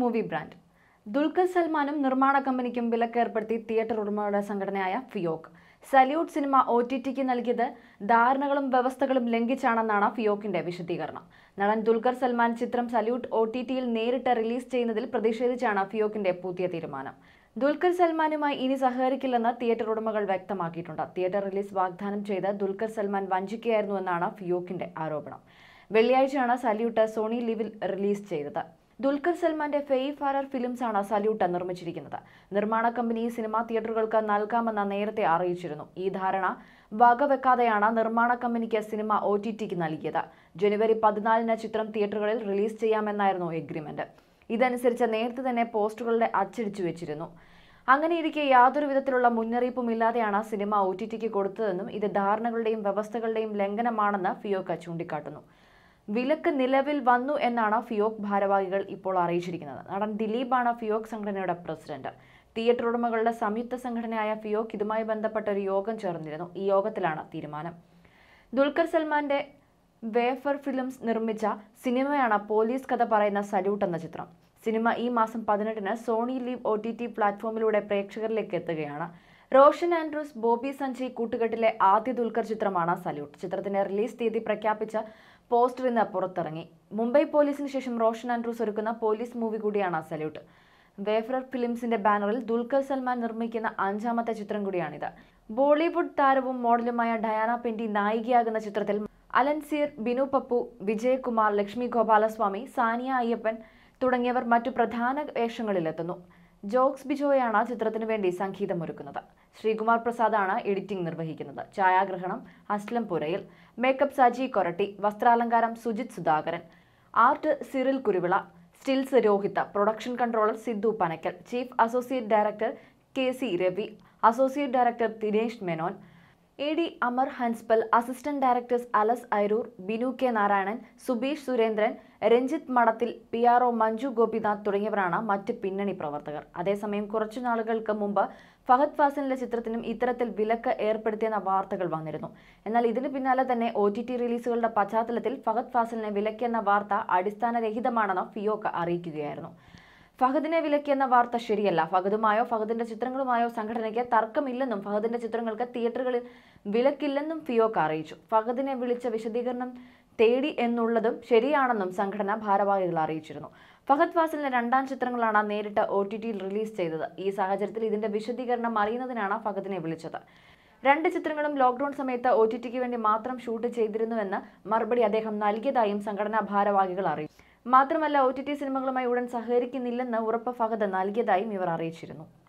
movie brand Dulquer സൽമാനും നിർമ്മാണ കമ്പനിക്കും വിലക്കേർപ്പെടുത്തി തിയേറ്റർ ഉടമകളുടെ സംഘടനയായ FEUOK Salute cinema O T ടിക്ക് നൽകിയത് ധാരണകളും വ്യവസ്ഥകളും ലംഘിച്ചാണെന്നാണ് ഫിയോക്കിന്റെ വിശദീകരണം നടൻ ദുൽഖർ സൽമാൻ ചിത്രം സല്യൂട്ട് ഒ ടി ടിയിൽ നേരിട്ട് റിലീസ് ചെയ്യുന്നതിൽ പ്രതിഷേധിച്ചാണ് ഫിയോക്കിന്റെ പുതിയ തീരുമാനം ദുൽഖർ സൽമാനുമായി ഇനി സഹകരിക്കില്ലെന്ന് തിയേറ്റർ ഉടമകൾ വ്യക്തമാക്കിയിട്ടുണ്ട് തിയേറ്റർ റിലീസ് വാഗ്ദാനം ചെയ്ത് ദുൽഖർ സൽമാൻ വഞ്ചിക്കുകയായിരുന്നുവെന്നാണ് ഫിയോക്കിന്റെ ആരോപണം വെള്ളിയാഴ്ചയാണ് സല്യൂട്ട് സോണി ലിവിൽ റിലീസ് ചെയ്തത് ദുൽഖർ സൽമാന്റെ ഫെയ് ഫാരർ ഫിലിംസ് ആണ് സല്യൂട്ട് നിർമ്മിച്ചിരിക്കുന്നത് നിർമ്മാണ കമ്പനി ഈ സിനിമ തിയേറ്ററുകൾക്ക് നൽകാമെന്ന് നേരത്തെ അറിയിച്ചിരുന്നു ഈ ധാരണ വകവെക്കാതെയാണ് നിർമ്മാണ കമ്പനിക്ക് സിനിമ ഒ ടി ടിക്ക് നൽകിയത് ജനുവരി പതിനാലിന് ചിത്രം തിയേറ്ററുകളിൽ റിലീസ് ചെയ്യാമെന്നായിരുന്നു എഗ്രിമെന്റ് ഇതനുസരിച്ച് നേരത്തെ തന്നെ പോസ്റ്ററുകളുടെ അച്ചടിച്ചു വെച്ചിരുന്നു അങ്ങനെയിരിക്കെ യാതൊരു വിധത്തിലുള്ള മുന്നറിയിപ്പും ഇല്ലാതെയാണ് സിനിമ ഒ ടി ടിക്ക് കൊടുത്തതെന്നും ഇത് ധാരണകളുടെയും വ്യവസ്ഥകളുടെയും ലംഘനമാണെന്ന് ഫിയോക്ക ചൂണ്ടിക്കാട്ടുന്നു വിലക്ക് നിലവിൽ വന്നു എന്നാണ് ഫിയോക് ഭാരവാഹികൾ ഇപ്പോൾ അറിയിച്ചിരിക്കുന്നത് നടൻ ദിലീപാണ് ഫിയോക് സംഘടനയുടെ പ്രസിഡന്റ് തിയേറ്റർ ഉടമകളുടെ സംയുക്ത സംഘടനയായ ഫിയോക് ഇതുമായി ബന്ധപ്പെട്ട ഒരു യോഗം ചേർന്നിരുന്നു ഈ യോഗത്തിലാണ് തീരുമാനം ദുൽഖർ സൽമാന്റെ വേഫർ ഫിലിംസ് നിർമ്മിച്ച സിനിമയാണ് പോലീസ് കഥ പറയുന്ന സല്യൂട്ട് എന്ന ചിത്രം സിനിമ ഈ മാസം പതിനെട്ടിന് Sony Liv O T T പ്ലാറ്റ്ഫോമിലൂടെ പ്രേക്ഷകരിലേക്ക് എത്തുകയാണ് റോഷൻ ആൻഡ്രൂസ് ബോബി സഞ്ജയ് കൂട്ടുകെട്ടിലെ ആദ്യ ദുൽഖർ ചിത്രമാണ് സല്യൂട്ട് ചിത്രത്തിന്റെ റിലീസ് തീയതി പ്രഖ്യാപിച്ച പോസ്റ്റർ ഇന്ന് പുറത്തിറങ്ങി മുംബൈ പോലീസിന് ശേഷം റോഷൻ ആൻഡ്രൂസ് ഒരുക്കുന്ന പോലീസ് മൂവി കൂടിയാണ് സല്യൂട്ട് വേഫ്രർ ഫിലിംസിന്റെ ബാനറിൽ ദുൽഖർ സൽമാൻ നിർമ്മിക്കുന്ന അഞ്ചാമത്തെ ചിത്രം കൂടിയാണിത് ബോളിവുഡ് താരവും മോഡലുമായ ഡയാന പെൻഡി നായികയാകുന്ന ചിത്രത്തിൽ അലൻസീർ ബിനു പപ്പു വിജയകുമാർ ലക്ഷ്മി ഗോപാലസ്വാമി സാനിയ അയ്യപ്പൻ തുടങ്ങിയവർ മറ്റു പ്രധാന വേഷങ്ങളിലെത്തുന്നു ജോക്സ് ബിജോയാണ് ചിത്രത്തിനു വേണ്ടി സംഗീതമൊരുക്കുന്നത് ശ്രീകുമാർ പ്രസാദാണ് എഡിറ്റിംഗ് നിർവഹിക്കുന്നത് ഛായാഗ്രഹണം അസ്ലം പുരയിൽ മേക്കപ്പ് സജി കൊരട്ടി വസ്ത്രാലങ്കാരം Sujith Sudhakaran art Cyril Kuruvilla stills Rohitha production controller Sidhu Panakkal chief associate director K C Ravi associate director Dinesh Menon A D Amar Hanspal assistant directors Alex Ayroor Binu K Narayanan Subeesh Surendran Ranjith Madathil P R O Manju Gopinath തുടങ്ങിയവരാണ് മറ്റ് പിന്നണി പ്രവർത്തകർ അതേസമയം കുറച്ചു നാളുകൾക്ക് മുമ്പ് ഫഹദ് ഫാസിലിന്റെ ചിത്രത്തിനും ഇത്തരത്തിൽ വിലക്ക് ഏർപ്പെടുത്തിയെന്ന വാർത്തകൾ വന്നിരുന്നു എന്നാൽ ഇതിന് പിന്നാലെ തന്നെ ഒ ടി ടി റിലീസുകളുടെ പശ്ചാത്തലത്തിൽ ഫഹദ് ഫാസിലിനെ വിലക്കിയെന്ന വാർത്ത അടിസ്ഥാനരഹിതമാണെന്ന് ഫിയോക്ക അറിയിക്കുകയായിരുന്നു ഫഹദിനെ വിലക്കിയെന്ന വാർത്ത ശരിയല്ല ഫഹദുമായോ ഫഹദിന്റെ ചിത്രങ്ങളുമായോ സംഘടനയ്ക്ക് തർക്കമില്ലെന്നും ഫഹദിന്റെ ചിത്രങ്ങൾക്ക് തിയേറ്ററുകളിൽ വിലക്കില്ലെന്നും ഫിയോക്ക് അറിയിച്ചു ഫഹദിനെ വിളിച്ച വിശദീകരണം തേടി എന്നുള്ളതും ശരിയാണെന്നും സംഘടന ഭാരവാഹികൾ അറിയിച്ചിരുന്നു ഫഹദ് ഫാസിലിന്റെ രണ്ടാം ചിത്രങ്ങളാണ് നേരിട്ട് ഒ ടി ടിയിൽ റിലീസ് ചെയ്തത് ഈ സാഹചര്യത്തിൽ ഇതിന്റെ വിശദീകരണം അറിയുന്നതിനാണ് ഫഹദിനെ വിളിച്ചത് രണ്ട് ചിത്രങ്ങളും ലോക്ക്ഡൌൺ സമയത്ത് ഒ ടി ടിക്ക് വേണ്ടി മാത്രം ഷൂട്ട് ചെയ്തിരുന്നുവെന്ന് മറുപടി അദ്ദേഹം നൽകിയതായും സംഘടനാ ഭാരവാഹികൾ അറിയിച്ചു മാത്രമല്ല ഒ ടി ടി സിനിമകളുമായി ഉടൻ സഹകരിക്കുന്നില്ലെന്ന് ഉറപ്പ് ഫഹദ് നൽകിയതായും ഇവർ അറിയിച്ചിരുന്നു